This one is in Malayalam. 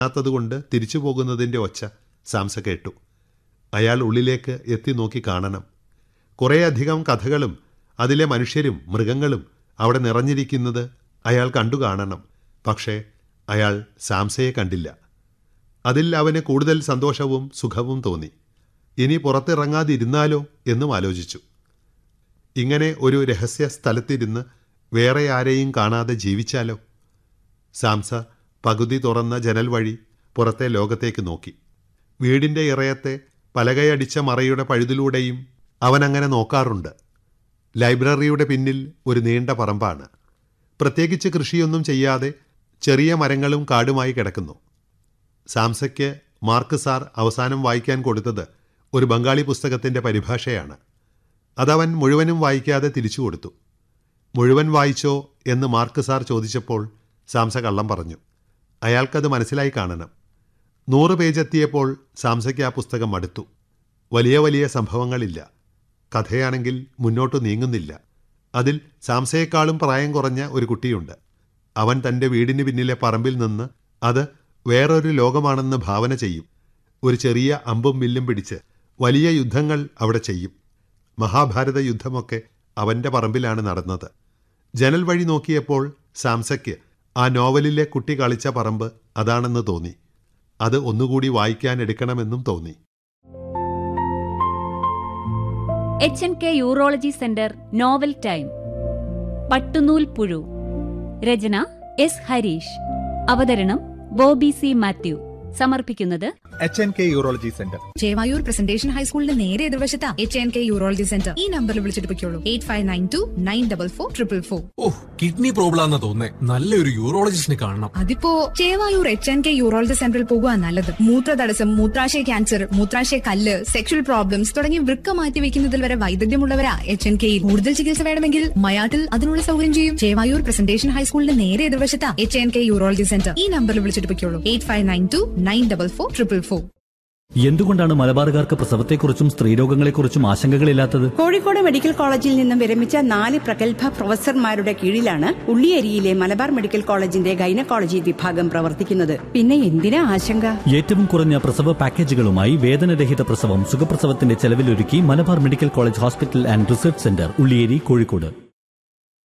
ാത്തതുകൊണ്ട് തിരിച്ചു പോകുന്നതിൻ്റെ ഒച്ച സാംസ കേട്ടു അയാൾ ഉള്ളിലേക്ക് എത്തി നോക്കി കാണണം കുറേയധികം കഥകളും അതിലെ മനുഷ്യരും മൃഗങ്ങളും അവിടെ നിറഞ്ഞിരിക്കുന്നത് അയാൾ കണ്ടു കാണണം പക്ഷേ അയാൾ സാംസയെ കണ്ടില്ല അതിൽ അവന് കൂടുതൽ സന്തോഷവും സുഖവും തോന്നി ഇനി പുറത്തിറങ്ങാതിരുന്നാലോ എന്നും ആലോചിച്ചു ഇങ്ങനെ ഒരു രഹസ്യ സ്ഥലത്തിരുന്ന് വേറെ ആരെയും കാണാതെ ജീവിച്ചാലോ സാംസ പകുതി തുറന്ന ജനൽ വഴി പുറത്തെ ലോകത്തേക്ക് നോക്കി വീടിൻ്റെ ഇറയത്തെ പലകയടിച്ച മറയുടെ പഴുതിലൂടെയും അവനങ്ങനെ നോക്കാറുണ്ട് ലൈബ്രറിയുടെ പിന്നിൽ ഒരു നീണ്ട പറമ്പാണ് പ്രത്യേകിച്ച് കൃഷിയൊന്നും ചെയ്യാതെ ചെറിയ മരങ്ങളും കാടുമായി കിടക്കുന്നു സാംസയ്ക്ക് മാർക്ക് സാർ അവസാനം വായിക്കാൻ കൊടുത്തത് ഒരു ബംഗാളി പുസ്തകത്തിൻ്റെ പരിഭാഷയാണ് അതവൻ മുഴുവനും വായിക്കാതെ തിരിച്ചു കൊടുത്തു മുഴുവൻ വായിച്ചോ എന്ന് മാർക്ക് സാർ ചോദിച്ചപ്പോൾ സാംസ കള്ളം പറഞ്ഞു അയാൾക്കത് മനസ്സിലായി കാണണം നൂറ് പേജ് എത്തിയപ്പോൾ സാംസയ്ക്ക് ആ പുസ്തകം മടുത്തു വലിയ വലിയ സംഭവങ്ങളില്ല കഥയാണെങ്കിൽ മുന്നോട്ട് നീങ്ങുന്നില്ല അതിൽ സാംസയെക്കാളും പ്രായം കുറഞ്ഞ ഒരു കുട്ടിയുണ്ട് അവൻ തൻ്റെ വീടിന് പിന്നിലെ പറമ്പിൽ നിന്ന് അത് വേറൊരു ലോകമാണെന്ന് ഭാവന ചെയ്യും ഒരു ചെറിയ അമ്പും വില്ലും പിടിച്ച് വലിയ യുദ്ധങ്ങൾ അവിടെ ചെയ്യും മഹാഭാരത യുദ്ധമൊക്കെ അവൻ്റെ പറമ്പിലാണ് നടന്നത് ജനൽ വഴി നോക്കിയപ്പോൾ സാംസയ്ക്ക് ആ നോവലിലെ കുട്ടി കളിച്ച പറമ്പ് അതാണെന്ന് തോന്നി അത് ഒന്നുകൂടി വായിക്കാൻ എടുക്കണമെന്നും തോന്നി H N K urology centre novel time പട്ടുനൂൽ പുഴു രചന എസ് ഹരീഷ് അവതരണം ബോബി സി മാത്യു സമർപ്പിക്കുന്നത് H N K urology centre Chevayur Presentation ഹൈസ്കൂളിന്റെ നേരെ എതിർവശത്താ H N K urology centre ഈ നമ്പറിൽ വിളിച്ചിട്ട് പൊയ്ക്കോളൂ eight five nine two nine double four triple four oh kidney problem ആണെന്ന് തോന്നേ നല്ലൊരു യൂറോളജിസ്റ്റിനെ കാണണം അതിപ്പോ Chevayur H N K urology സെന്ററിൽ പോകുക നല്ലത് മൂത്രതടസ്സം മൂത്രാശയ ക്യാൻസർ മൂത്രാശയ കല്ല് സെക്ഷൽ പ്രോബ്ലംസ് തുടങ്ങി വൃക്ക മാറ്റി വെക്കുന്നതിൽ വരെ വൈദഗ്ധ്യമുള്ളവരാ എച്ച് എൻ കെയിൽ കൂടുതൽ ചികിത്സ വേണമെങ്കിൽ മയാട്ടിൽ അതിനുള്ള സൗകര്യം ചെയ്യും ചേവായൂർ പ്രസന്റേഷൻ ഹൈസ്കൂളിന്റെ നേരെ എതിർവശത്താ H N K urology centre ഈ നമ്പറിൽ വിളിച്ചിട്ട് പൊയ്ക്കോളൂ eight five nine two nine double four triple four എന്തുകൊണ്ടാണ് മലബാറുകാർക്ക് പ്രസവത്തെക്കുറിച്ചും സ്ത്രീരോഗങ്ങളെക്കുറിച്ചും ആശങ്കകളില്ലാത്തത് കോഴിക്കോട് മെഡിക്കൽ കോളേജിൽ നിന്നും വിരമിച്ച നാല് പ്രഗത്ഭ പ്രൊഫസർമാരുടെ കീഴിലാണ് ഉള്ളിയേരിയിലെ മലബാർ മെഡിക്കൽ കോളേജിന്റെ ഗൈനക്കോളജി വിഭാഗം പ്രവർത്തിക്കുന്നത് പിന്നെ എന്തിനാ ആശങ്ക ഏറ്റവും കുറഞ്ഞ പ്രസവ പാക്കേജുകളുമായി വേദനരഹിത പ്രസവം സുഖപ്രസവത്തിന്റെ ചെലവിലൊരുക്കി Malabar medical college hospital and research centre Ulliyeri Kozhikode